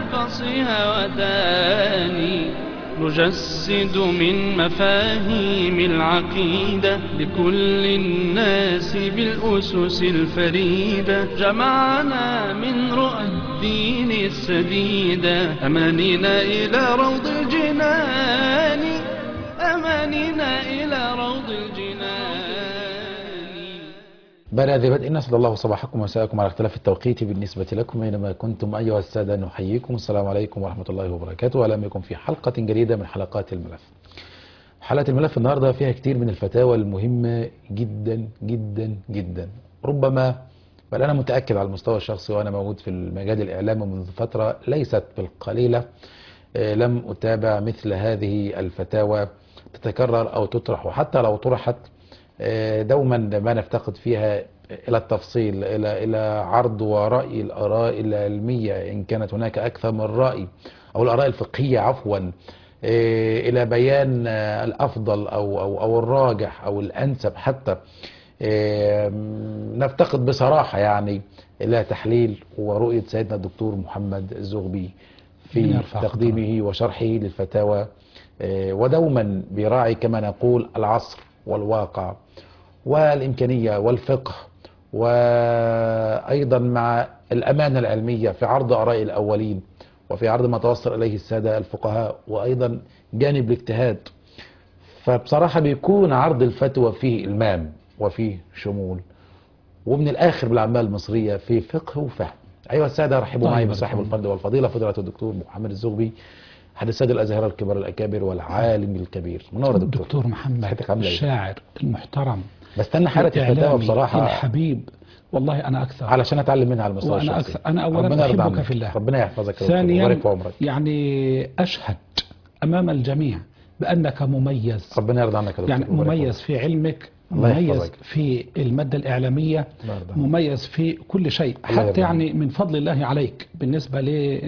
فصيها وداني نجسد من مفاهيم العقيدة لكل الناس بالأسس الفريدة جمعنا من رؤى الدين السديدة أمانينا إلى روض الجنان أمانينا إلى روض الجنان بعد ذي بدء نسأل الله صباحكم ومساءكم على اختلاف التوقيت بالنسبة لكم أينما كنتم أيها السادة نحييكم السلام عليكم ورحمة الله وبركاته وأهلا بكم في حلقة جديدة من حلقات الملف حلقة الملف النهاردة فيها كتير من الفتاوى المهمة جدا جدا جدا ربما بل أنا متأكد على المستوى الشخصي وأنا موجود في المجال الإعلامي منذ فترة ليست بالقليلة آه، لم أتابع مثل هذه الفتاوى تتكرر أو تطرح وحتى لو طرحت آه، دوما ما نفتقد فيها إلى التفصيل إلى إلى عرض ورأي الآراء العلمية إن كانت هناك أكثر من رأي أو الآراء الفقهية عفوا آه، إلى بيان آه، الأفضل أو أو أو الراجح أو الأنسب حتى آه، نفتقد بصراحة يعني إلى تحليل ورؤية سيدنا الدكتور محمد الزغبي في يرفع تقديمه وشرحه للفتاوى آه، ودوما بيراعي كما نقول العصر والواقع والإمكانية والفقه وأيضا مع الأمانة العلمية في عرض آراء الأولين وفي عرض ما توصل إليه السادة الفقهاء وأيضا جانب الاجتهاد فبصراحة بيكون عرض الفتوى فيه إلمام وفيه شمول ومن الآخر بالأعمال المصرية في فقه وفهم أيها السادة رحبوا طيب، معي بصاحب رحمه الفضل والفضيلة فضيلة الدكتور محمد الزغبي أحد السادة الأزهر الكبار الأكابر والعالم الكبير منور يا دكتور دكتور محمد صحتك عاملة إيه؟ الشاعر المحترم بستنى حالة الفتاوى الإعلامي بصراحة الحبيب والله أنا أكثر علشان أتعلم منها على المستوى وأنا الشخصي أكثر أنا أولا ربنا يرضى أحبك عنك. في الله ربنا يحفظك يا دكتور ثانيا ويبارك في عمرك يعني أشهد أمام الجميع بأنك مميز ربنا يرضى عنك يا دكتور يعني ويبارك في مميز في علمك الله مميز يحفظك. في المادة الإعلامية الله يرضى عنك. مميز في كل شيء الله يرضى حتى يعني من فضل الله عليك بالنسبة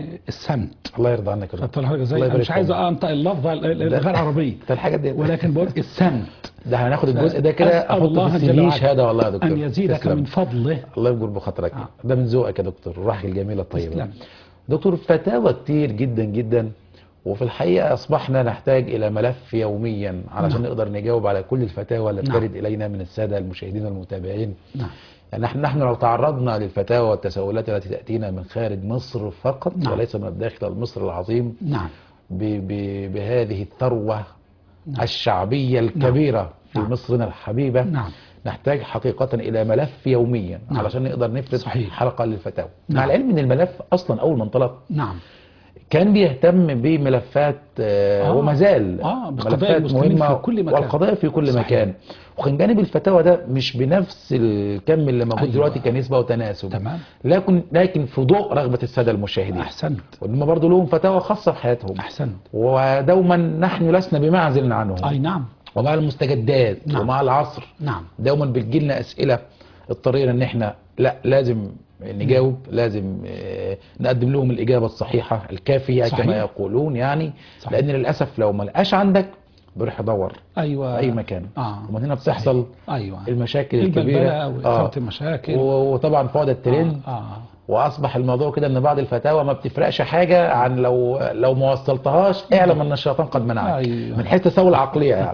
للسمت الله يرضى عنك يا خدت دكتور بالك ازاي الله انا يبارك مش في عايز عمرك. انطق اللفظه الغير عربيه ده الحاجات دي ولكن بقول السمت ده هناخد الجزء ده كده أسأل احطه الله في السي جل في وعلا شهاده والله يا دكتور أن يزيدك تسلم. من فضله الله يجبر بخاطرك آه. ده من ذوقك يا دكتور الروح الجميله الطيبه تسلم. دكتور فتاوى كتير جدا جدا وفي الحقيقه اصبحنا نحتاج الى ملف يوميا علشان نعم. نقدر نجاوب على كل الفتاوى اللي نعم. بترد الينا من الساده المشاهدين والمتابعين نعم يعني نحن نحن لو تعرضنا للفتاوى والتساؤلات التي تاتينا من خارج مصر فقط نعم. وليس من الداخل مصر العظيم نعم ب- ب- بهذه الثروه نعم. الشعبيه الكبيره في نعم. مصرنا الحبيبه نعم نحتاج حقيقة إلى ملف يوميا نعم. علشان نقدر نفرد صحيح. حلقة للفتاوى نعم. مع العلم إن الملف أصلا أول ما انطلق نعم كان بيهتم بملفات آه آه. وما زال آه، بقضايا المسلمين في كل مكان. والقضايا في كل صحيح. مكان وكان جانب الفتاوى ده مش بنفس الكم اللي موجود أيوة. دلوقتي كنسبة وتناسب تمام لكن لكن في ضوء رغبة السادة المشاهدين احسنت وإنما برضه لهم فتاوى خاصة في حياتهم احسنت ودوما نحن لسنا بمعزل عنهم اي نعم ومع المستجدات نعم. ومع العصر نعم دوما بتجيلنا اسئله اضطرينا ان احنا لا لازم نجاوب لازم آه، نقدم لهم الاجابه الصحيحه الكافيه صحيح. كما يقولون يعني صحيح. لان للاسف لو ما لقاش عندك بيروح يدور ايوه في اي مكان اه ومن هنا بتحصل ايوه المشاكل البلبله الكبيره واثاره المشاكل و- وطبعا فوضى الترند اه, آه. واصبح الموضوع كده ان بعض الفتاوى ما بتفرقش حاجه عن لو لو ما وصلتهاش اعلم ان الشيطان قد منعك أيوة. من حيث التساوي العقليه يعني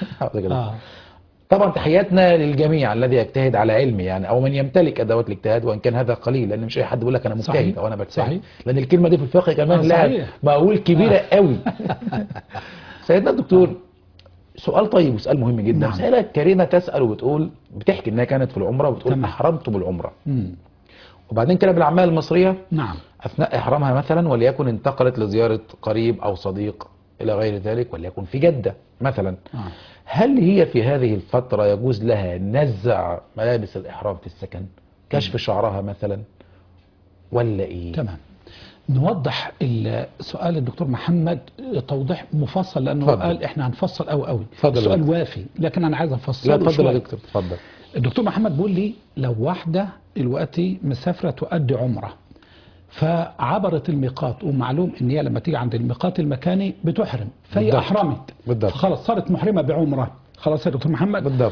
آه. طبعا تحياتنا للجميع الذي يجتهد على علم يعني او من يمتلك ادوات الاجتهاد وان كان هذا قليل لان مش اي حد بيقول لك انا مجتهد صحيح. او انا بجتهد صحيح. لان الكلمه دي في الفقه كمان آه، لها صحيح. مقول كبيره قوي سيدنا الدكتور سؤال طيب وسؤال مهم جدا نعم. سائله كريمه تسال وبتقول بتحكي انها كانت في العمره وبتقول تمام. احرمت بالعمره مم. وبعدين كده بالاعمال المصريه نعم اثناء احرامها مثلا وليكن انتقلت لزياره قريب او صديق الى غير ذلك وليكن في جده مثلا آه. هل هي في هذه الفترة يجوز لها نزع ملابس الإحرام في السكن كشف شعرها مثلا ولا إيه تمام نوضح ال- سؤال الدكتور محمد توضيح مفصل لانه اتفضل. قال احنا هنفصل قوي قوي اتفضل يا السؤال دكتور. وافي لكن انا عايز لا افصله اتفضل شوية. يا دكتور اتفضل الدكتور محمد بيقول لي لو واحدة دلوقتي مسافرة تؤدي عمرة فعبرت الميقات ومعلوم ان هي لما تيجي عند الميقات المكاني بتحرم فهي بالضبط. احرمت بالضبط. خلاص صارت محرمة بعمرة خلاص يا دكتور محمد بالضبط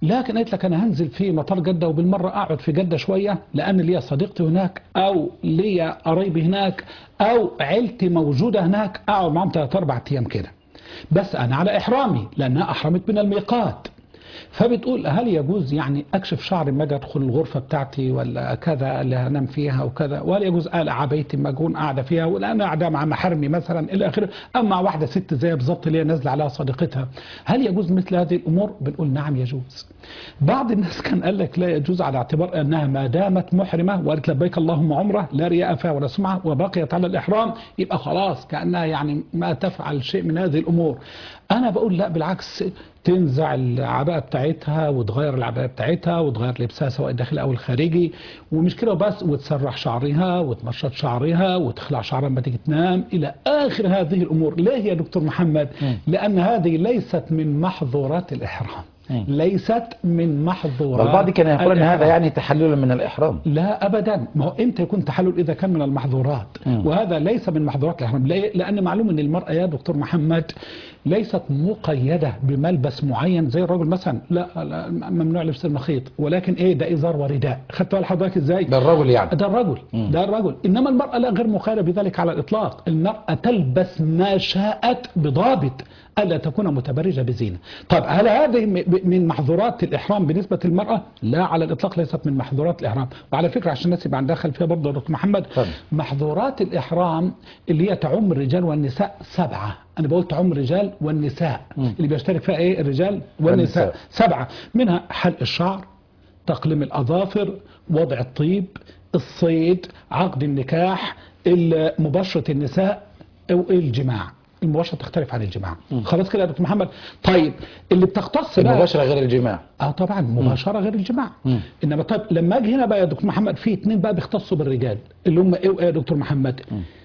لكن قالت لك انا هنزل في مطار جده وبالمره اقعد في جده شويه لان ليا صديقتي هناك او ليا قرايبي هناك او عيلتي موجوده هناك اقعد معاهم ثلاث اربع ايام كده بس انا على احرامي لانها احرمت من الميقات فبتقول هل يجوز يعني اكشف شعري ما اجي ادخل الغرفه بتاعتي ولا كذا اللي هنام فيها وكذا ولا يجوز اقلع بيتي ما اكون قاعده فيها ولا انا قاعده مع محارمي مثلا الى اخره اما مع واحده ست زي بالظبط اللي هي نازله عليها صديقتها هل يجوز مثل هذه الامور بنقول نعم يجوز بعض الناس كان قال لك لا يجوز على اعتبار انها ما دامت محرمه وقالت لبيك اللهم عمره لا رياء فيها ولا سمعه وبقيت على الاحرام يبقى خلاص كانها يعني ما تفعل شيء من هذه الامور انا بقول لا بالعكس تنزع العباءة بتاعتها وتغير العباءة بتاعتها وتغير لبسها سواء الداخلي او الخارجي ومش كده بس وتسرح شعرها وتمشط شعرها وتخلع شعرها لما تيجي تنام الى اخر هذه الامور ليه يا دكتور محمد لان هذه ليست من محظورات الاحرام مم. ليست من محظورات والبعض كان يقول ان هذا الإحرام. يعني تحللا من الاحرام لا ابدا ما هو امتى يكون تحلل اذا كان من المحظورات مم. وهذا ليس من محظورات الاحرام ليه؟ لان معلوم ان المراه يا دكتور محمد ليست مقيده بملبس معين زي الرجل مثلا لا, لا ممنوع لبس المخيط ولكن ايه ده ازار ورداء خدت بال حضرتك ازاي ده الرجل يعني ده الرجل مم. ده الرجل انما المراه لا غير مخالفه بذلك على الاطلاق المراه تلبس ما شاءت بضابط الا تكون متبرجه بزينه طب هل هذه م- من محظورات الاحرام بالنسبه للمراه لا على الاطلاق ليست من محظورات الاحرام وعلى فكره عشان الناس يبقى عندها خلفيه برضه يا دكتور محمد اتفضل. محظورات الاحرام اللي هي تعم الرجال والنساء سبعه انا بقول تعم الرجال والنساء مم. اللي بيشترك فيها ايه الرجال والنساء. والنساء سبعه منها حلق الشعر تقليم الأظافر وضع الطيب الصيد عقد النكاح ال- مباشرة النساء أو الجماع المباشرة تختلف عن الجماع خلاص كده يا دكتور محمد طيب اللي بتختص بقى المباشره غير الجماع اه طبعا مباشره غير الجماع مم. انما طيب لما اجي هنا بقى يا دكتور محمد في اتنين بقى بيختصوا بالرجال اللي هم ايه وإيه يا دكتور محمد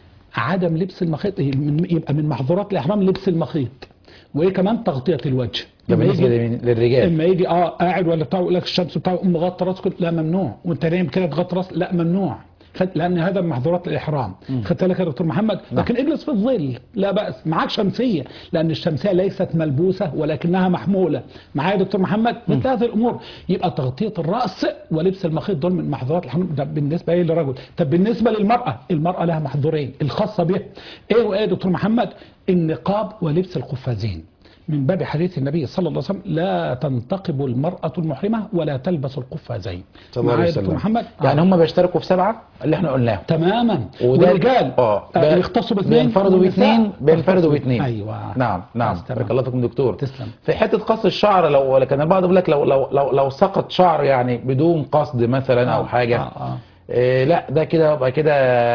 عدم لبس المخيط من- يبقى من محظورات الاحرام لبس المخيط وايه كمان تغطيه الوجه ده لما بالنسبه يجي- لمين؟ للرجال اما يجي اه قاعد ولا بتاع يقول لك الشمس بتاعه يقوم مغطى راسك لا ممنوع وانت نايم كده تغطي راسك لا ممنوع خد- لان هذا من محظورات الاحرام خدت بالك يا دكتور محمد نعم. لكن اجلس في الظل لا باس معاك شمسيه لان الشمسيه ليست ملبوسه ولكنها محموله معايا يا دكتور محمد مثل هذه الامور يبقى تغطيه الراس ولبس المخيط دول من محظورات الاحرام ده بالنسبه ايه للرجل طب بالنسبه للمراه المراه لها محظورين الخاصه بها ايه وايه يا دكتور محمد النقاب ولبس القفازين من باب حديث النبي صلى الله عليه وسلم لا تنتقب المرأة المحرمة ولا تلبس القفازين صلى الله عليه معايا يا دكتور وسلم محمد يعني آه. هم بيشتركوا في سبعه اللي احنا قلناهم تماما وده- والرجال اه آه، ب- يختصوا باثنين بينفردوا والنساء باثنين بينفردوا يختصوا- باثنين ايوه نعم نعم بس تمام. بارك الله فيكم دكتور تسلم. في حته قص الشعر لو لكن البعض بيقول لك لو لو لو, لو سقط شعر يعني بدون قصد مثلا او آه، حاجه آه، آه. إيه لا ده كده يبقى كده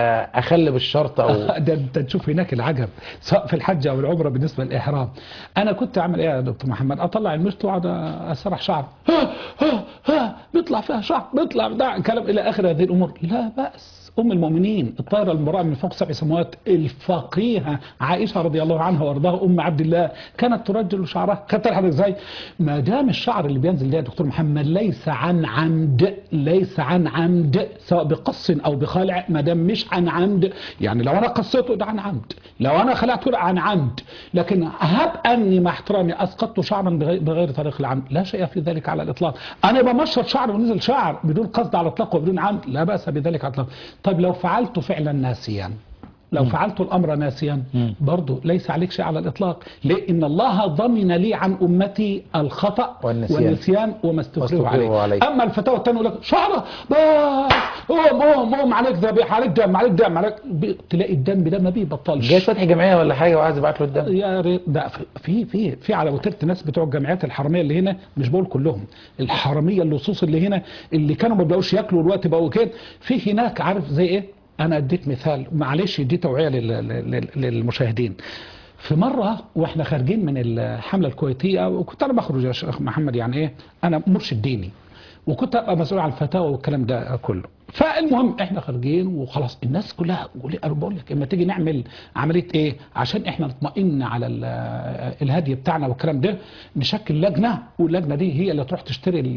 اخل بالشرط او ده انت تشوف هناك العجب سواء في الحج او العمره بالنسبه للاحرام انا كنت اعمل ايه يا دكتور محمد اطلع المشط واقعد اسرح شعر ها ها ها بيطلع فيها شعر بيطلع ده كلام الى اخر هذه الامور لا باس ام المؤمنين الطائره المراه من فوق سبع سماوات الفقيهه عائشه رضي الله عنها وارضاها ام عبد الله كانت ترجل شعرها خدت الحدث ازاي ما دام الشعر اللي بينزل ده يا دكتور محمد ليس عن عمد ليس عن عمد سواء بقص او بخلع ما دام مش عن عمد يعني لو انا قصيته ده عن عمد لو انا خلعته ده عن عمد لكن هب اني مع احترامي اسقطت شعرا بغير, بغير طريق العمد لا شيء في ذلك على الاطلاق انا بمشط شعر ونزل شعر بدون قصد على الاطلاق وبدون عمد لا باس بذلك على الاطلاق طيب لو فعلت فعلا ناسيا لو فعلت الامر ناسيا برضه ليس عليك شيء على الاطلاق ليه ان الله ضمن لي عن امتي الخطا والنسيان. والنسيان وما استكرهوا واستكرهوا عليه. عليه. اما الفتاوى الثانيه يقول لك شعره بس قوم قوم قوم عليك ذبيح عليك دم عليك دم عليك ب- تلاقي الدم ده ما بيبطلش جاي فتح جمعيه ولا حاجه وعايز يبعت له الدم يا ريت ده في في في على وتيره ناس بتوع الجامعات الحراميه اللي هنا مش بقول كلهم الحراميه اللصوص اللي هنا اللي كانوا ما بيبقوش ياكلوا دلوقتي بقوا كده في هناك عارف زي ايه انا اديت مثال معلش دي توعيه لل- لل- للمشاهدين في مرة واحنا خارجين من الحملة الكويتية وكنت انا بخرج يا شيخ محمد يعني ايه انا مرشد ديني وكنت ابقى مسؤول عن الفتاوى والكلام ده كله فالمهم احنا خارجين وخلاص الناس كلها بقول انا بقول لك اما تيجي نعمل عمليه ايه عشان احنا نطمئن على ال- الهدي بتاعنا والكلام ده نشكل لجنه واللجنه دي هي اللي تروح تشتري ال-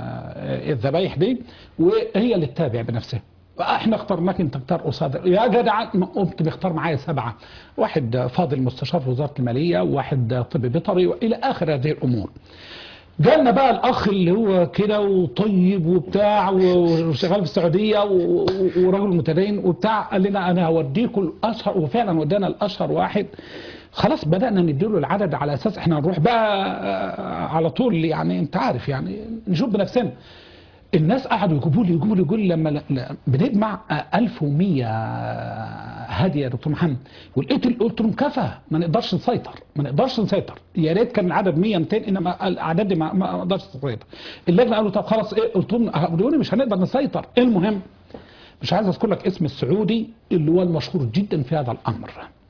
الذبايح دي وهي اللي تتابع بنفسها احنا اخترناك انت اختار قصاد يا جدع قمت بيختار معايا سبعه واحد فاضل مستشار في وزاره الماليه وواحد طب بيطري والى اخر هذه الامور جالنا بقى الاخ اللي هو كده وطيب وبتاع وشغال في السعوديه و- و- ورجل متدين وبتاع قال لنا انا هوديكم الاشهر وفعلا ودانا الاشهر واحد خلاص بدانا نديله العدد على اساس احنا نروح بقى آه، على طول يعني انت عارف يعني نشوف بنفسنا الناس قعدوا يجيبوا لي يجيبوا لي يقول لي لما ل- ل- بنجمع آه، 1100 هاديه يا دكتور محمد ولقيت ال- قلت لهم كفى ما نقدرش نسيطر ما نقدرش نسيطر يا ريت كان العدد 100 200 انما الاعداد دي ما ما اقدرش نسيطر اللجنه قالوا طب خلاص ايه قلت لهم قولوا مش هنقدر نسيطر المهم مش عايز اذكر لك اسم السعودي اللي هو المشهور جدا في هذا الامر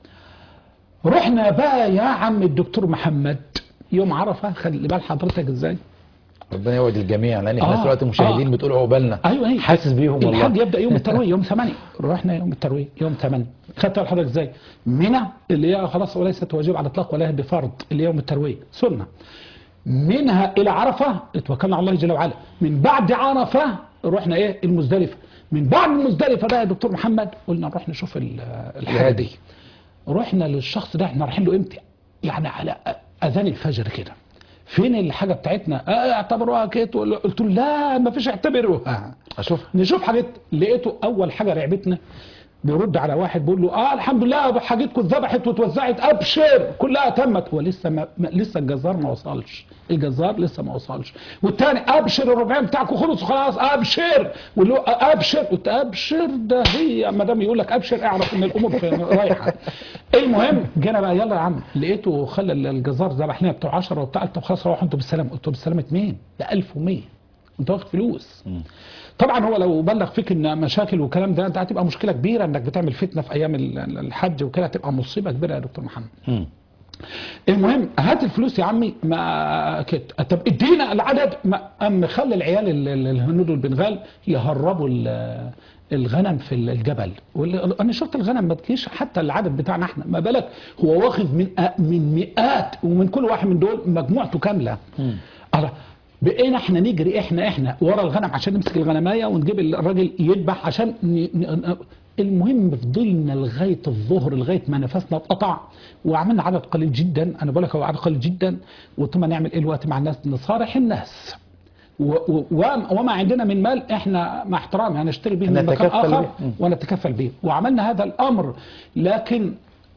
رحنا بقى يا عم الدكتور محمد يوم عرفه خلي بال حضرتك ازاي ربنا يوعد الجميع لان آه، الناس دلوقتي مشاهدين آه. بتقول عقبالنا ايوه ايوه حاسس بيهم الحج والله يبدا يوم الترويه يوم 8 رحنا يوم الترويه يوم 8 خدت بالك حضرتك ازاي منى اللي هي خلاص وليست واجب على الاطلاق ولا هي بفرض اللي هي يوم الترويه سنه منها الى عرفه اتوكلنا على الله جل وعلا من بعد عرفه رحنا ايه المزدلفه من بعد المزدلفه بقى يا دكتور محمد قلنا نروح نشوف ال- الحاجه دي رحنا للشخص ده احنا رايحين له امتى يعني على اذان الفجر كده فين الحاجه بتاعتنا اه اعتبروها كده قلت له لا ما فيش اعتبروها اشوف نشوف حاجات لقيته اول حاجه رعبتنا بيرد على واحد بيقول له اه الحمد لله حاجتكم اتذبحت واتوزعت ابشر كلها تمت ولسه ما ما- لسه الجزار ما وصلش الجزار لسه ما وصلش والتاني ابشر الربعين بتاعكم خلص خلاص ابشر واللي هو ابشر قلت ابشر ده هي ما دام يقول لك ابشر اعرف ان الامور في- رايحه المهم جينا بقى يلا يا عم لقيته خلى الجزار ذبح لنا بتوع 10 وبتاع قلت طب خلاص روحوا انتوا بالسلامه قلت له بالسلامه مين؟ ده 1100 انت واخد فلوس طبعا هو لو بلغ فيك ان مشاكل والكلام ده انت هتبقى مشكله كبيره انك بتعمل فتنه في ايام ال- ال- الحج وكده هتبقى مصيبه كبيره يا دكتور محمد مم. المهم هات الفلوس يا عمي ما كده طب ادينا العدد ما ام خلي العيال ال- ال- الهنود والبنغال يهربوا ال- الغنم في الجبل وال- انا شفت الغنم ما تجيش حتى العدد بتاعنا احنا ما بالك هو واخد من أ- من مئات ومن كل واحد من دول مجموعته كامله الله بقينا احنا نجري احنا احنا ورا الغنم عشان نمسك الغنمايه ونجيب الراجل يذبح عشان ن... ن... المهم فضلنا لغايه الظهر لغايه ما نفسنا اتقطع وعملنا عدد قليل جدا انا بقول لك هو عدد قليل جدا وثم نعمل ايه الوقت مع الناس نصارح الناس و... و... وما عندنا من مال احنا مع احترامي هنشتري به من مكان نتكفل اخر به. م. ونتكفل به وعملنا هذا الامر لكن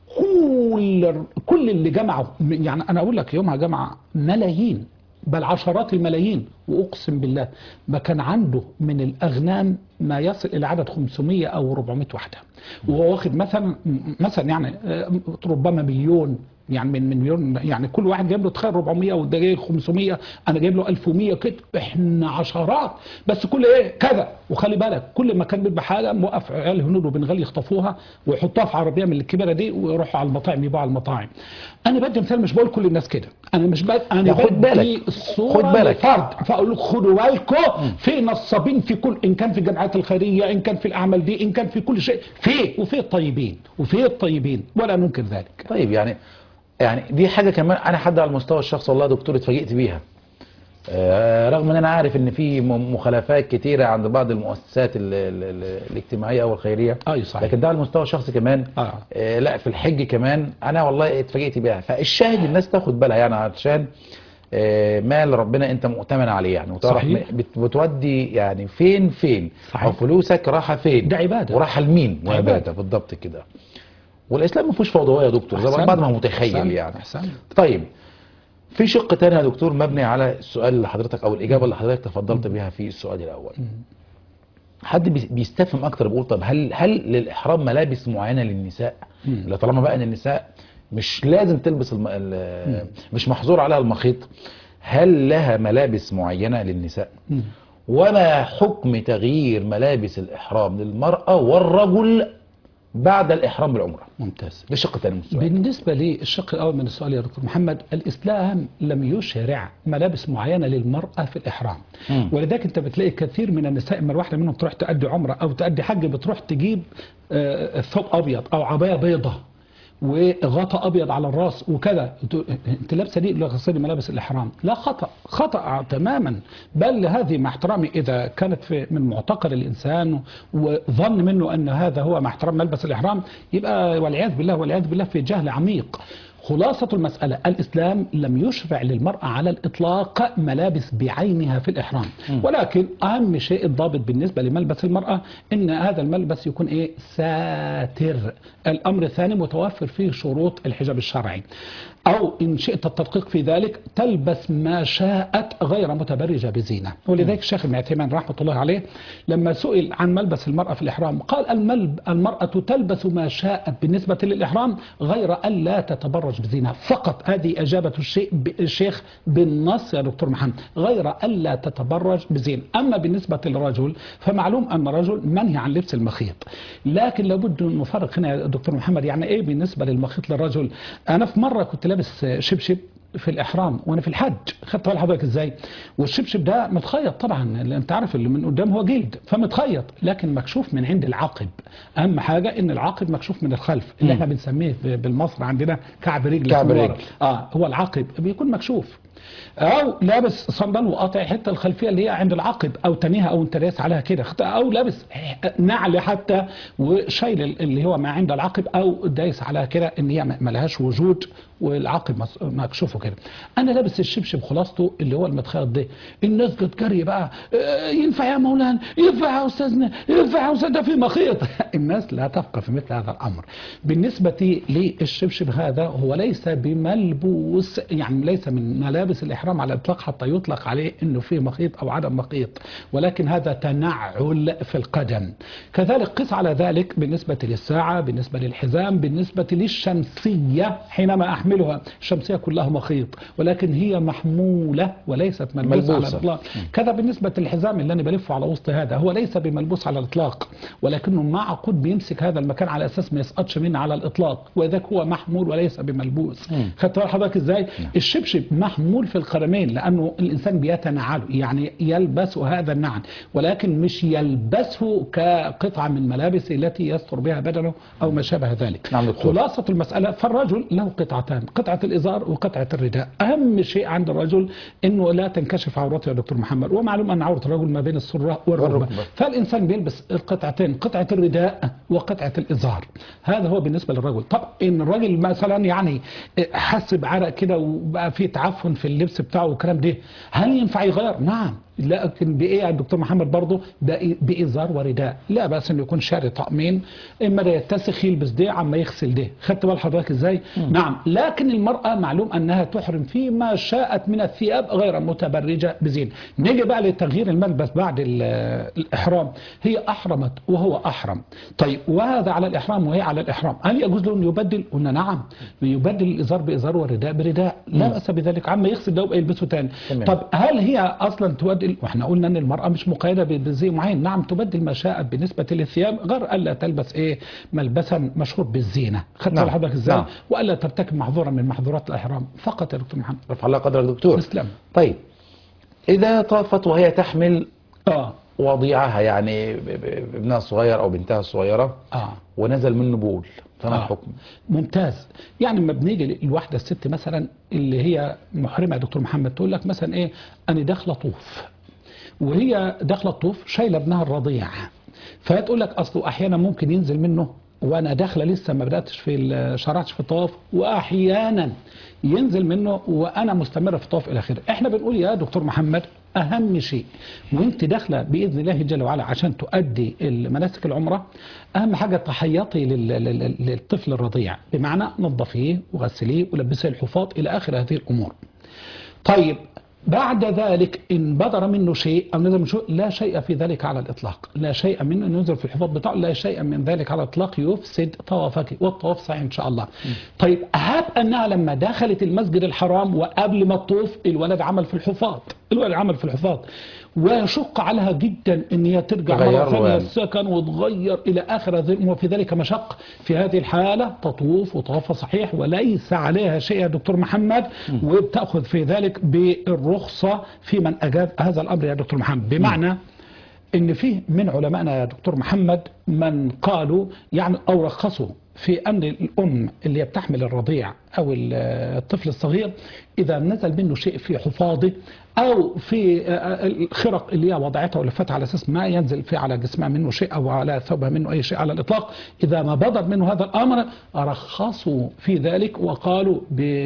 كل كل اللي جمعوا يعني انا اقول لك يومها جمع ملايين بل عشرات الملايين واقسم بالله ما كان عنده من الاغنام ما يصل الى عدد 500 او 400 وحده وهو واخد مثلا مثلا يعني آه، ربما مليون يعني من من مليون يعني كل واحد جايب له تخيل 400 وده جاي 500 انا جايب له 1100 كده احنا عشرات بس كل ايه كذا وخلي بالك كل ما كان بيذبح حاجه موقف عيال هنود وبنغال يخطفوها ويحطوها في عربيه من الكبيره دي ويروحوا على المطاعم يبيعوا على المطاعم انا بدي مثال مش بقول كل الناس كده انا مش بقى انا لا، خد بدي بالك. الصوره خد بالك. لفرد فاقول لك خدوا بالكم في نصابين في كل ان كان في الجمعيات الخيريه ان كان في الاعمال دي ان كان في كل شيء في وفي الطيبين وفي الطيبين ولا ننكر ذلك طيب يعني يعني دي حاجه كمان انا حد على المستوى الشخصي والله يا دكتور اتفاجئت بيها آه، رغم ان انا عارف ان في م- مخالفات كتيره عند بعض المؤسسات ال ال ال الاجتماعيه او الخيريه اي صحيح لكن ده على المستوى الشخصي كمان آه. آه لا في الحج كمان انا والله اتفاجئت بيها فالشاهد الناس تاخد بالها يعني عشان آه مال ربنا انت مؤتمن عليه يعني وتعرف صحيح. م- بت- بتودي يعني فين فين صحيح. او فلوسك رايحه فين ده عبادة. ورايحه لمين ده وعباده عبادة. بالضبط كده والاسلام ما فيهوش فوضويه يا دكتور زي أحسنت. بعد ما متخيل أحسنت. يعني أحسنت. طيب في شق تاني يا دكتور مبني على السؤال اللي حضرتك او الاجابه اللي حضرتك تفضلت بها في السؤال الاول حد بي- بيستفهم اكتر بيقول طب هل هل للاحرام ملابس معينه للنساء مم. لا طالما بقى ان النساء مش لازم تلبس الم... ال- مش محظور عليها المخيط هل لها ملابس معينه للنساء مم. وما حكم تغيير ملابس الاحرام للمراه والرجل بعد الاحرام بالعمره ممتاز ده الشق الثاني من السؤال بالنسبة للشق الأول من السؤال يا دكتور محمد الإسلام لم يشرع ملابس معينة للمرأة في الإحرام مم. ولذلك أنت بتلاقي كثير من النساء اما الواحدة منهم تروح تأدي عمرة أو تأدي حج بتروح تجيب آه، ثوب أبيض أو عباية بيضة وغطاء ابيض على الراس وكذا انت لابسه دي غسل ملابس الاحرام لا خطا خطا تماما بل هذه مع احترامي اذا كانت في من معتقد الانسان وظن منه ان هذا هو مع احترام ملبس الاحرام يبقى والعياذ بالله والعياذ بالله في جهل عميق خلاصة المسألة الإسلام لم يشرع للمرأة على الإطلاق ملابس بعينها في الإحرام ولكن أهم شيء الضابط بالنسبة لملبس المرأة إن هذا الملبس يكون إيه ساتر الأمر الثاني متوفر فيه شروط الحجاب الشرعي أو إن شئت التدقيق في ذلك تلبس ما شاءت غير متبرجة بزينة ولذلك الشيخ ابن عثيمين رحمة الله عليه لما سئل عن ملبس المرأة في الإحرام قال الملب المرأة تلبس ما شاءت بالنسبة للإحرام غير ألا تتبرج بزينة فقط هذه أجابة الشيء الشيخ بالنص يا دكتور محمد غير ألا تتبرج بزينة أما بالنسبة للرجل فمعلوم أن الرجل منهي عن لبس المخيط لكن لابد أن نفرق هنا يا دكتور محمد يعني إيه بالنسبة للمخيط للرجل أنا في مرة كنت لابس شبشب في الإحرام وأنا في الحج خدت بال حضرتك إزاي والشبشب ده متخيط طبعا اللي أنت عارف اللي من قدام هو جلد فمتخيط لكن مكشوف من عند العقب أهم حاجة إن العقب مكشوف من الخلف اللي احنا بنسميه بالمصر عندنا كعب رجل كعب من ورا. رجل. اه هو العقب بيكون مكشوف او لابس صندل وقاطع الحته الخلفيه اللي هي عند العقب او تانيها او انت دايس عليها كده او لابس نعل حتى وشايل اللي هو ما عند العقب او دايس عليها كده ان هي ما لهاش وجود والعقب مس- مكشوفه كده انا لابس الشبشب خلاصته اللي هو المتخيط ده الناس جت جري بقى آه، ينفع يا مولانا ينفع يا استاذنا ينفع يا استاذ ده في مخيط الناس لا تفقه في مثل هذا الامر بالنسبه للشبشب هذا هو ليس بملبوس يعني ليس من ملابس الاحرام على الاطلاق حتى يطلق عليه انه فيه مخيط او عدم مخيط ولكن هذا تنعل في القدم كذلك قس على ذلك بالنسبه للساعه بالنسبه للحزام بالنسبه للشمسيه حينما احملها الشمسيه كلها مخيط ولكن هي محموله وليست ملبوسه على ملبوسة. الاطلاق كذا بالنسبه للحزام اللي انا بلفه على وسط هذا هو ليس بملبوس على الاطلاق ولكنه معقود بيمسك هذا المكان على اساس ما يسقطش منه على الاطلاق وذاك هو محمول وليس بملبوس خدت بال حضرتك ازاي الشبشب محمول في القدمين لانه الانسان بيتنعله يعني يلبس هذا النعل ولكن مش يلبسه كقطعه من ملابس التي يستر بها بدنه او ما شابه ذلك نعم دكتور. خلاصة المسألة فالرجل له قطعتان قطعة الإزار وقطعة الرداء أهم شيء عند الرجل أنه لا تنكشف عورته يا دكتور محمد ومعلوم أن عورة الرجل ما بين السرة والركبة والركبة. فالإنسان بيلبس القطعتين قطعة الرداء وقطعة الإزار هذا هو بالنسبة للرجل طب إن الرجل مثلا يعني حس بعرق كده وبقى فيه تعفن في اللبس بتاعه والكلام ده هل ينفع يغير؟ نعم لكن بايه يا دكتور محمد برضه بإ- بازار ورداء لا باس انه يكون شاري طقمين اما ده يتسخ يلبس ده عما يغسل ده خدت بال حضرتك ازاي نعم لكن المراه معلوم انها تحرم فيما شاءت من الثياب غير متبرجه بزين نيجي بقى لتغيير الملبس بعد ال- الاحرام هي احرمت وهو احرم طيب وهذا على الاحرام وهي على الاحرام هل يجوز له انه يبدل قلنا نعم يبدل الازار بازار والرداء برداء لا باس بذلك عما يغسل ده ويبقى يلبسه تاني تمام. طب هل هي اصلا تبدل واحنا قلنا ان المراه مش مقيده ب- بزي معين نعم تبدل ما شاءت بالنسبه للثياب غير الا تلبس ايه ملبسا مشهور بالزينه خدت نعم. نعم. حضرتك ازاي نعم. والا ترتكب محظورا من محظورات الاحرام فقط يا دكتور محمد رفع الله قدرك دكتور تسلم طيب إذا طافت وهي تحمل اه وضيعها يعني ب- ب- ابنها الصغير أو بنتها الصغيرة اه ونزل منه بول فما آه. الحكم؟ ممتاز يعني لما بنيجي الواحده الست مثلا اللي هي محرمه يا دكتور محمد تقول لك مثلا ايه انا داخله طوف وهي داخله الطوف شايله ابنها الرضيع فتقول لك اصله احيانا ممكن ينزل منه وانا داخله لسه ما بداتش في ال- شرعتش في الطواف واحيانا ينزل منه وانا مستمره في الطواف الى اخره احنا بنقول يا دكتور محمد اهم شيء وانت داخله باذن الله جل وعلا عشان تؤدي مناسك العمره اهم حاجه تحيطي لل- لل- للطفل الرضيع بمعنى نظفيه وغسليه ولبسيه الحفاظ الى اخر هذه الامور طيب بعد ذلك إن بدر منه شيء أو نزل من شيء لا شيء في ذلك على الإطلاق لا شيء من أن ينزل في الحفاظ بتاعه لا شيء من ذلك على الإطلاق يفسد طوافك والطواف صحيح إن شاء الله طيب هب أنها لما دخلت المسجد الحرام وقبل ما تطوف الولد عمل في الحفاظ الولد عمل في الحفاظ ويشق عليها جدا ان هي ترجع تغير مره له ثانيه يعني. السكن وتغير الى اخر هذه الامور في ذلك مشق في هذه الحاله تطوف وطواف صحيح وليس عليها شيء يا دكتور محمد وبتاخذ في ذلك بالرخصه في من اجاز هذا الامر يا دكتور محمد بمعنى ان فيه من علمائنا يا دكتور محمد من قالوا يعني او رخصوا في أن الأم اللي بتحمل الرضيع أو ال- الطفل الصغير إذا نزل منه شيء في حفاضه أو في آه، الخرق اللي هي وضعتها ولفتها على أساس ما ينزل في على جسمها منه شيء أو على ثوبها منه أي شيء على الإطلاق إذا ما بدر منه هذا الأمر رخصوا في ذلك وقالوا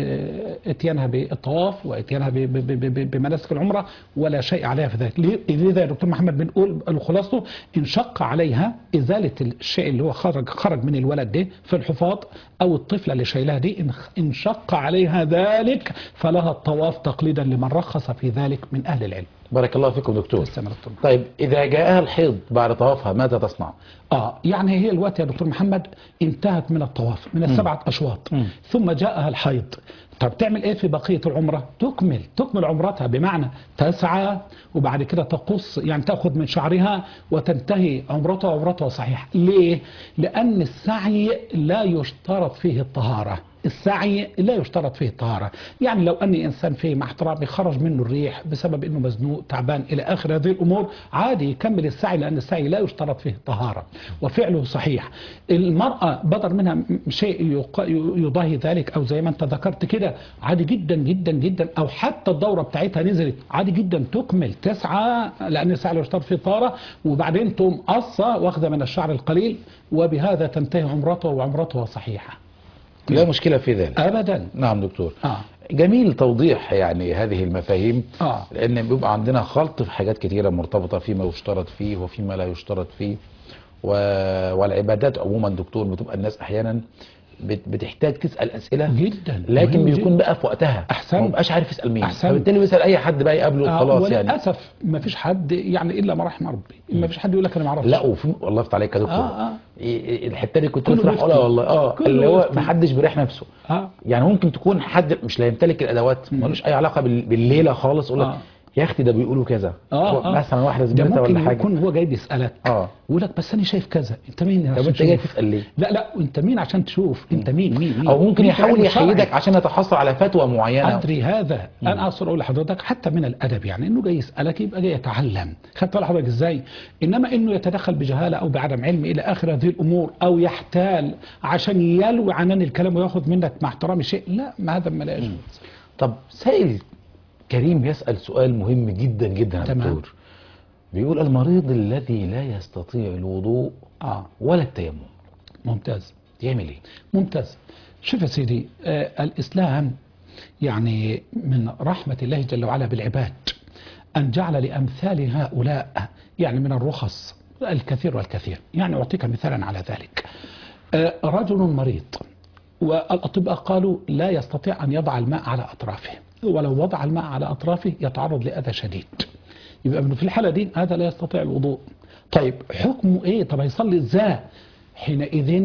بإتيانها بالطواف وإتيانها ب- ب- ب- ب- بمناسك العمرة ولا شيء عليها في ذلك ليه- لذا يا دكتور محمد بنقول خلاصته إن شق عليها إزالة الشيء اللي هو خرج خرج من الولد ده في الحفاظ أو الطفلة اللي شايلها دي إن- إن شق عليها ذلك فلها الطواف تقليدا لمن رخص في ذلك من أهل العلم بارك الله فيكم دكتور تسلم يا دكتور طيب إذا جاءها الحيض بعد طوافها ماذا تصنع؟ اه يعني هي الوقت يا دكتور محمد انتهت من الطواف من السبعة أشواط مم. ثم جاءها الحيض طب تعمل ايه في بقية العمرة تكمل تكمل عمرتها بمعنى تسعى وبعد كده تقص يعني تأخذ من شعرها وتنتهي عمرتها عمرتها صحيحة ليه لأن السعي لا يشترط فيه الطهارة السعي لا يشترط فيه الطهارة يعني لو أني إنسان فيه مع احترامي خرج منه الريح بسبب أنه مزنوق تعبان إلى آخر هذه الأمور عادي يكمل السعي لأن السعي لا يشترط فيه الطهارة وفعله صحيح المرأة بدر منها م- شيء يق- يضاهي ذلك أو زي ما أنت ذكرت كده عادي جدا جدا جدا أو حتى الدورة بتاعتها نزلت عادي جدا تكمل تسعى لأن السعي لا يشترط فيه الطهارة وبعدين تقوم قصة واخذة من الشعر القليل وبهذا تنتهي عمرته وعمرتها صحيحة لا مشكلة في ذلك أبدا نعم دكتور آه. جميل توضيح يعني هذه المفاهيم آه. لأن بيبقى عندنا خلط في حاجات كتيرة مرتبطة فيما يشترط فيه وفيما لا يشترط فيه و... والعبادات عموما دكتور بتبقى الناس أحيانا بت... بتحتاج تسأل أسئلة جدا لكن مهم بيكون جداً. بقى في وقتها أحسن. ما بيبقاش عارف يسأل مين أحسن. فبالتالي بيسأل أي حد بقى يقابله آه خلاص يعني وللاسف ما فيش حد يعني الا ما رحم ربي ما فيش حد يقول لك انا ما اعرفش لا وفي والله يفتح عليك يا دكتور آه، آه. إيه- إيه الحته دي كنت كله لسه راح بيفتي. اقولها والله اه كله اللي هو بيفتي. ما حدش بيريح نفسه اه يعني ممكن تكون حد مش لا يمتلك الادوات ملوش اي علاقه بال- بالليله خالص يقول لك آه. يا اختي ده بيقولوا كذا اه هو اه مثلا واحده ده زميلتها ممكن ولا حاجه يكون هو جاي بيسالك اه يقول لك بس انا شايف كذا انت مين طب عشان انت جاي تشوف؟ تسال ليه لا لا انت مين عشان تشوف انت مين مين مين او ممكن مين في يحاول علم الشرع؟ يحيدك عشان يتحصل على فتوى معينه ادري هذا انا اقصد اقول لحضرتك حتى من الادب يعني انه جاي يسالك يبقى جاي يتعلم خدت بالك حضرتك ازاي انما انه يتدخل بجهاله او بعدم علم الى اخر هذه الامور او يحتال عشان يلوي عنان الكلام وياخذ منك مع احترامي شيء لا ما هذا ما لا يجوز طب سائل كريم يسال سؤال مهم جدا جدا يا تمام. دكتور بيقول المريض الذي لا يستطيع الوضوء اه ولا التيمم ممتاز يعمل ايه ممتاز شوف يا سيدي آه الإسلام يعني من رحمة الله جل وعلا بالعباد أن جعل لأمثال هؤلاء يعني من الرخص الكثير والكثير يعني أعطيك مثالا على ذلك آه رجل مريض والأطباء قالوا لا يستطيع أن يضع الماء على أطرافه ولو وضع الماء على أطرافه يتعرض لأذى شديد يبقى من في الحالة دي هذا لا يستطيع الوضوء طيب حكمه ايه طب هيصلي ازاي حينئذ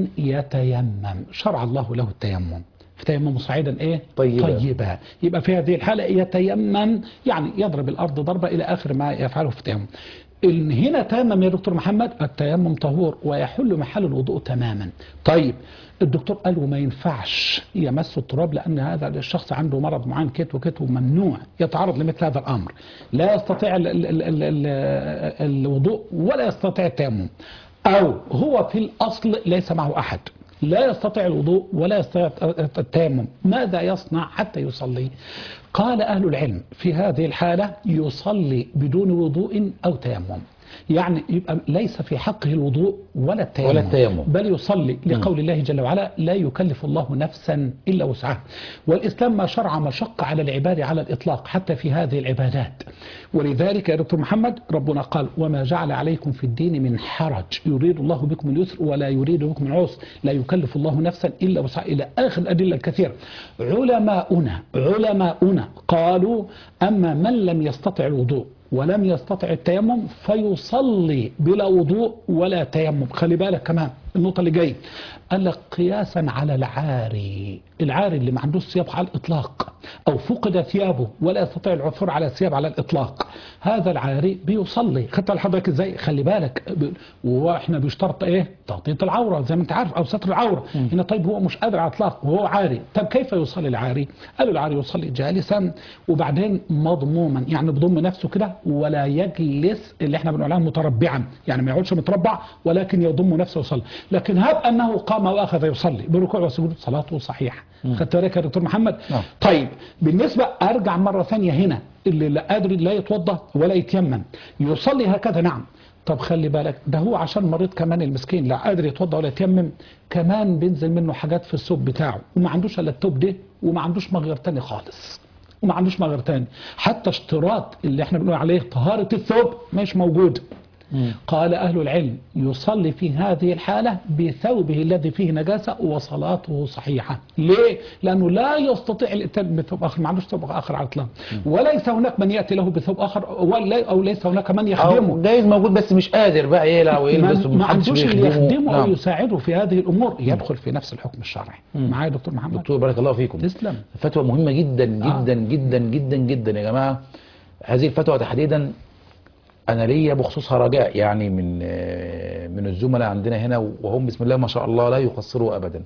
يتيمم شرع الله له التيمم فتيمم صعيدا ايه طيبا. طيبا يبقى في هذه الحالة يتيمم يعني يضرب الأرض ضربة إلى آخر ما يفعله في التيمم إن هنا تيمم يا دكتور محمد التيمم طهور ويحل محل الوضوء تماما طيب الدكتور قال وما ينفعش يمس التراب لأن هذا الشخص عنده مرض معين كت وكت وممنوع يتعرض لمثل هذا الأمر لا يستطيع ال ال ال ال ال الوضوء ولا يستطيع التيمم أو هو في الأصل ليس معه أحد لا يستطيع الوضوء ولا يستطيع التيمم ماذا يصنع حتى يصلي قال أهل العلم في هذه الحالة يصلي بدون وضوء أو تيمم يعني يبقى ليس في حقه الوضوء ولا التيمم, ولا التيمم. بل يصلي لقول الله جل وعلا لا يكلف الله نفسا إلا وسعها والإسلام ما شرع مشقة على العباد على الإطلاق حتى في هذه العبادات ولذلك يا دكتور محمد ربنا قال وما جعل عليكم في الدين من حرج يريد الله بكم اليسر ولا يريد بكم العسر لا يكلف الله نفسا إلا وسعها إلى آخر الأدلة الكثيرة علماؤنا علماؤنا قالوا أما من لم يستطع الوضوء ولم يستطع التيمم فيصلي بلا وضوء ولا تيمم خلي بالك كمان النقطة اللي جاي قال لك قياسا على العاري العاري اللي ما عندوش صيام على الإطلاق أو فقد ثيابه ولا يستطيع العثور على الثياب على الإطلاق هذا العاري بيصلي خدت على حضرتك إزاي خلي بالك ب- وإحنا بيشترط إيه تغطية العورة زي ما أنت عارف أو ستر العورة هنا طيب هو مش قادر على الإطلاق وهو عاري طب كيف يصلي العاري قالوا العاري يصلي جالسا وبعدين مضموما يعني بضم نفسه كده ولا يجلس اللي احنا بنقول عليها متربعا يعني ما يقعدش متربع ولكن يضم نفسه ويصلي لكن هب انه قام واخذ يصلي بركوع وسجود صلاته صحيحه خدت بالك يا دكتور محمد نعم. طيب بالنسبه ارجع مره ثانيه هنا اللي لا قادر لا يتوضا ولا يتيمم يصلي هكذا نعم طب خلي بالك ده هو عشان مريض كمان المسكين لا قادر يتوضا ولا يتيمم كمان بينزل منه حاجات في الثوب بتاعه وما عندوش الا الثوب ده وما عندوش مغير تاني خالص وما عندوش مغير تاني حتى اشتراط اللي احنا بنقول عليه طهارة الثوب مش موجود قال أهل العلم يصلي في هذه الحالة بثوبه الذي فيه نجاسة وصلاته صحيحة ليه؟ لأنه لا يستطيع الاتيان بثوب آخر ما عندوش ثوب آخر على الإطلاق وليس هناك من يأتي له بثوب آخر ولا أو ليس هناك من أو يخدمه جايز موجود بس مش قادر بقى يقلع ويلبس ما, ما ومحدش عندوش اللي بيخدمه. يخدمه أو نعم. يساعده في هذه الأمور يدخل في نفس الحكم الشرعي معايا يا دكتور محمد دكتور بارك الله فيكم تسلم فتوى مهمة جدا جدا جدا جدا جدا يا جماعة هذه الفتوى تحديدا أنا ليا بخصوصها رجاء يعني من آه، من الزملاء عندنا هنا وهم بسم الله ما شاء الله لا يقصروا أبدا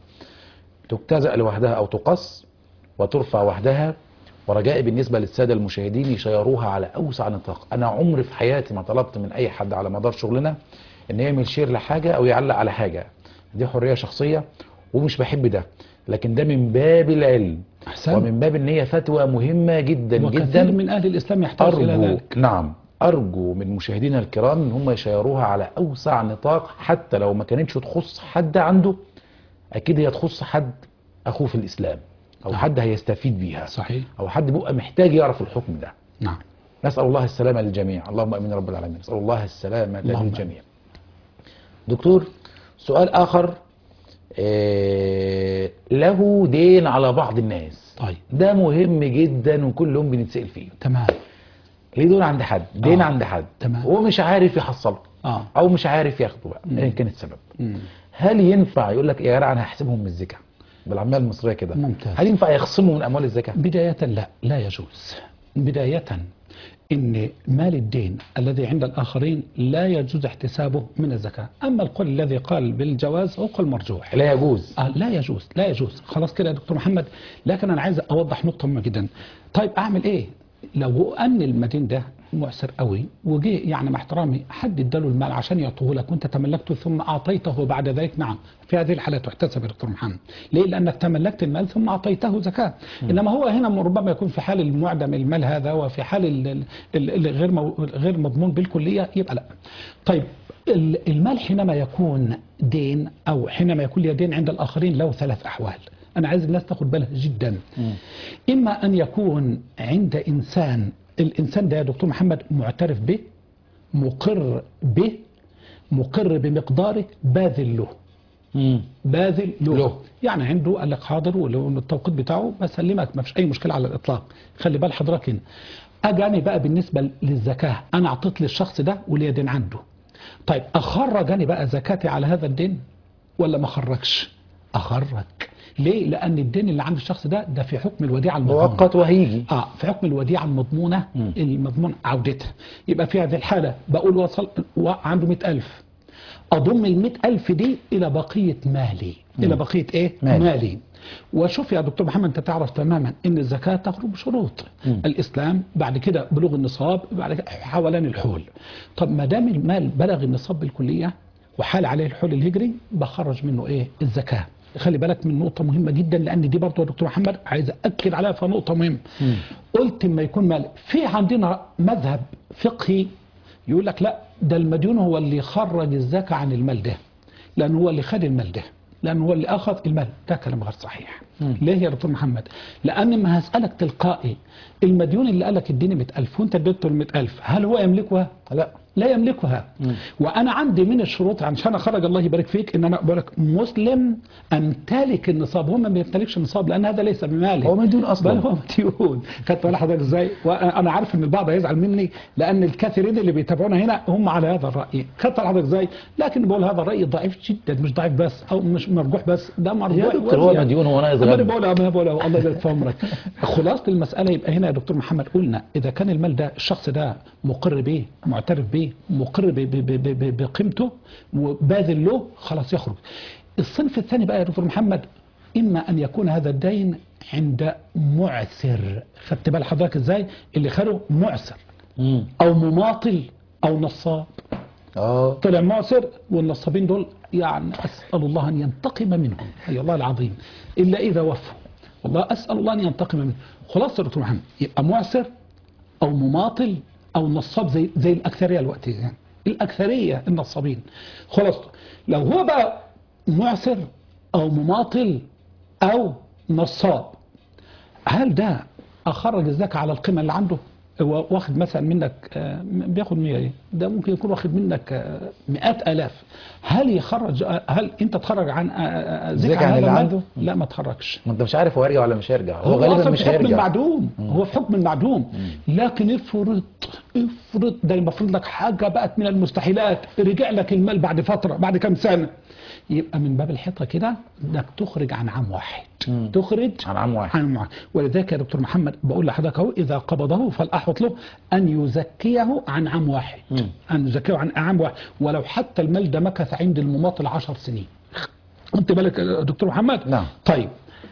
تجتزأ لوحدها أو تقص وترفع وحدها ورجائي بالنسبة للسادة المشاهدين يشيروها على أوسع نطاق أنا عمري في حياتي ما طلبت من أي حد على مدار شغلنا إن يعمل شير لحاجة أو يعلق على حاجة دي حرية شخصية ومش بحب ده لكن ده من باب العلم أحسنت. ومن باب ان هي فتوى مهمة جدا وكثير جدا من أهل الإسلام يحتاج إلى أرجو ذلك نعم أرجو من مشاهدينا الكرام إن هم يشيروها على أوسع نطاق حتى لو ما كانتش تخص حد عنده أكيد هي تخص حد أخوه في الإسلام أو حد هيستفيد بيها صحيح أو حد بيبقى محتاج يعرف الحكم ده نعم نسأل الله السلامة للجميع اللهم أمين رب العالمين نسأل الله السلامة اللهم للجميع دكتور سؤال آخر آه، له دين على بعض الناس طيب ده مهم جدا وكل يوم بنتسأل فيه تمام ليه دول عند حد دين آه. عند حد تمام. هو مش عارف يحصله اه او مش عارف ياخده بقى ايا كان السبب مم. هل ينفع يقول لك يا جدع انا هحسبهم من الزكاه بالعمال المصريه كده ممتاز. هل ينفع يخصموا من اموال الزكاه بداية لا لا يجوز بداية إن مال الدين الذي عند الآخرين لا يجوز احتسابه من الزكاة أما القول الذي قال بالجواز هو قول مرجوح لا يجوز آه لا يجوز لا يجوز خلاص كده يا دكتور محمد لكن أنا عايز أوضح نقطة مهمة جدا طيب أعمل إيه لو هو أن المدين ده معسر قوي وجه يعني مع احترامي حد اداله المال عشان يعطوه لك وانت تملكته ثم اعطيته بعد ذلك نعم في هذه الحاله تحتسب يا دكتور محمد ليه لانك تملكت المال ثم اعطيته زكاه انما هو هنا ربما يكون في حال المعدم المال هذا وفي حال ال- ال- ال- الغير مو- غير مضمون بالكليه يبقى لا طيب ال- المال حينما يكون دين او حينما يكون لي دين عند الاخرين له ثلاث احوال انا عايز الناس تاخد بالها جدا اما ان يكون عند انسان الانسان ده يا دكتور محمد معترف به مقر به مقر بمقداره باذل له مم. باذل له. له. يعني عنده قال لك حاضر ولو إن التوقيت بتاعه بسلمك ما فيش اي مشكله على الاطلاق خلي بال حضرتك هنا اجاني بقى بالنسبه للزكاه انا اعطيت للشخص ده وليا دين عنده طيب اخرج انا بقى زكاتي على هذا الدين ولا ما اخرجش اخرج ليه لان الدين اللي عند الشخص ده ده في حكم الوديعه المضمونه مؤقت وهيجي اه في حكم الوديعه المضمونه المضمون عودتها يبقى في هذه الحاله بقول وصل عنده 100000 اضم ال 100000 دي الى بقيه مالي الى بقيه ايه مالي. مالي وشوف يا دكتور محمد انت تعرف تماما ان الزكاه تخرج بشروط الاسلام بعد كده بلوغ النصاب بعد كده حولان الحول طب ما دام المال بلغ النصاب بالكليه وحال عليه الحول الهجري بخرج منه ايه الزكاه خلي بالك من نقطة مهمة جدا لأن دي برضه يا دكتور محمد عايز أكد عليها في نقطة مهمة. قلت إما يكون مال في عندنا مذهب فقهي يقول لك لا ده المديون هو اللي خرج الزكاة عن المال ده لأن هو اللي خد المال ده لأن هو اللي أخذ المال ده كلام غير صحيح ليه يا دكتور محمد لأن ما هسألك تلقائي المديون اللي قالك اديني 100000 وأنت اديته ال 100000 هل هو يملكها؟ لا لا يملكها وانا عندي من الشروط عشان اخرج الله يبارك فيك ان انا اقول لك مسلم امتلك النصاب هو ما بيمتلكش النصاب لان هذا ليس بمالي هو مديون أصلاً. بل هو مديون خدت بالك حضرتك ازاي وانا عارف ان البعض هيزعل مني لان الكثيرين اللي بيتابعونا هنا هم على هذا الراي خدت بالك حضرتك ازاي لكن بقول هذا الراي ضعيف جدا مش ضعيف بس او مش مرجوح بس ده مرجوح يا دكتور هو وزيادة. مديون هو ناقص أنا غني. بقول أنا بقول الله يبارك في عمرك خلاصه المساله يبقى هنا يا دكتور محمد قلنا اذا كان المال ده الشخص ده مقر به معترف به مقر ب- ب- ب- ب- بقيمته وباذل له خلاص يخرج الصنف الثاني بقى يا دكتور محمد اما ان يكون هذا الدين عند معسر خدت بال حضرتك ازاي اللي خده معسر مم. او مماطل او نصاب اه طلع معسر والنصابين دول يعني أسأل الله أن ينتقم منهم أي الله العظيم إلا إذا وفوا والله أسأل الله أن ينتقم منهم خلاص يا دكتور محمد يبقى معسر أو مماطل أو نصاب زي زي الأكثرية الوقت يعني الأكثرية النصابين خلاص لو هو بقى معسر أو مماطل أو نصاب هل ده أخرج الزكاة على القيمة اللي عنده هو واخد مثلا منك آه، بياخد 100 ايه ده ممكن يكون واخد منك آه، مئات آلاف هل يخرج آه، هل انت تخرج عن آه، آه، زكاة زكاة عن هذا اللي المال؟ عنده؟ لا ما تخرجش ما انت مش عارف هو هيرجع ولا مش هيرجع هو, هو غالبا أصلاً مش في حكم هيرجع المعدوم هو في حكم المعدوم لكن افرض افرض ده المفروض لك حاجه بقت من المستحيلات رجع لك المال بعد فتره بعد كام سنه يبقى من باب الحيطه كده انك تخرج عن عام واحد تخرج عن عام واحد. عن عام واحد ولذلك يا دكتور محمد بقول لحضرتك اهو اذا قبضه فالاحوط له ان يزكيه عن عام واحد ان يزكيه عن عام واحد ولو حتى المال ده مكث عند المماطل عشر سنين انت بالك يا دكتور محمد نعم. طيب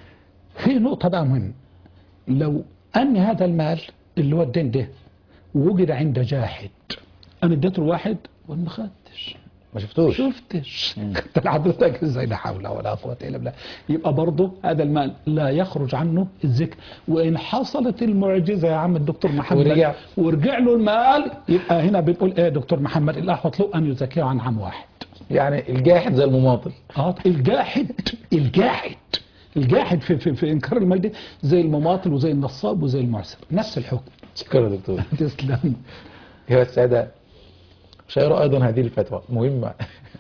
في نقطة بقى مهمة لو أن هذا المال اللي هو الدين ده وجد عند جاحد أنا اديته لواحد وأنا ما خدتش ما شفتوش شفتش انت حضرتك ازاي لا حول ولا قوة إلا بالله يبقى برضه هذا المال لا يخرج عنه الذكر وإن حصلت المعجزة يا عم الدكتور محمد ورجع. ورجع له المال يبقى هنا بنقول إيه يا دكتور محمد الأحوط له أن يزكيه عن عام واحد يعني الجاحد زي المماطل اه الجاحد الجاحد الجاحد في, في, في انكار المال ده زي المماطل وزي النصاب وزي المعسر نفس الحكم شكرا يا دكتور تسلم أيها السادة شيروا أيضا هذه الفتوى مهمة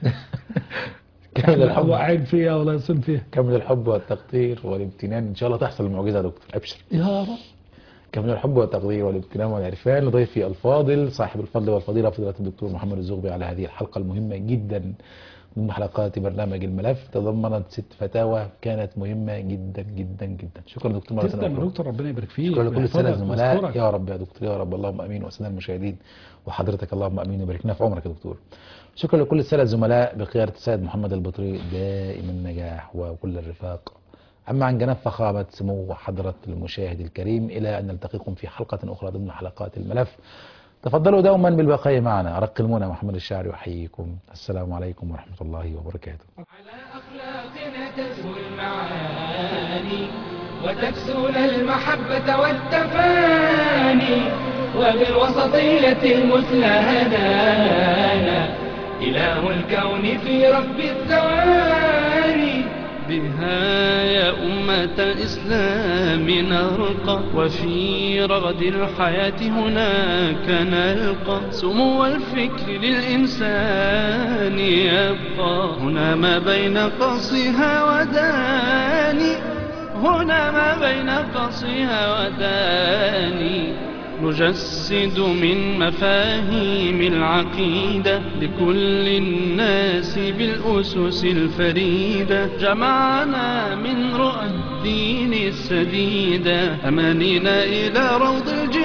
كامل هو الحب عيب فيها ولا يصن فيها كامل الحب والتقدير والامتنان إن شاء الله تحصل المعجزة يا دكتور أبشر يا رب كامل الحب والتقدير والامتنان والعرفان لضيفي الفاضل صاحب الفضل والفضيلة فضيلة الدكتور محمد الزغبي على هذه الحلقة المهمة جدا من حلقات برنامج الملف تضمنت ست فتاوى كانت مهمة جدا جدا جدا شكرا دكتور مرة تسلم يا أخرى. دكتور ربنا يبارك فيك شكرا لكل السادة ويحفظك الزملاء ويسترك. يا رب يا دكتور يا رب اللهم امين والساده المشاهدين وحضرتك اللهم امين وبارك لنا في عمرك يا دكتور شكرا لكل الساده الزملاء بقياده السيد محمد البطري دائما النجاح وكل الرفاق اما عن جناب فخامه سمو حضره المشاهد الكريم الى ان نلتقيكم في حلقه اخرى ضمن حلقات الملف تفضلوا دوما بالبقاء معنا ارق المنى محمد الشاعري يحييكم السلام عليكم ورحمه الله وبركاته على أخلاقنا تزهو المعاني وتكسون المحبة والتفاني وبالوسطية المثلى هدانا إله الكون في رب الثواني بها يا أمة الإسلام نرقى وفي رغد الحياة هناك نلقى سمو الفكر للإنسان يبقى هنا ما بين قصها وداني هنا ما بين قصها وداني نجسد من مفاهيم العقيدة لكل الناس بالأسس الفريدة جمعنا من رؤى الدين السديدة أمانينا إلى روض الجنة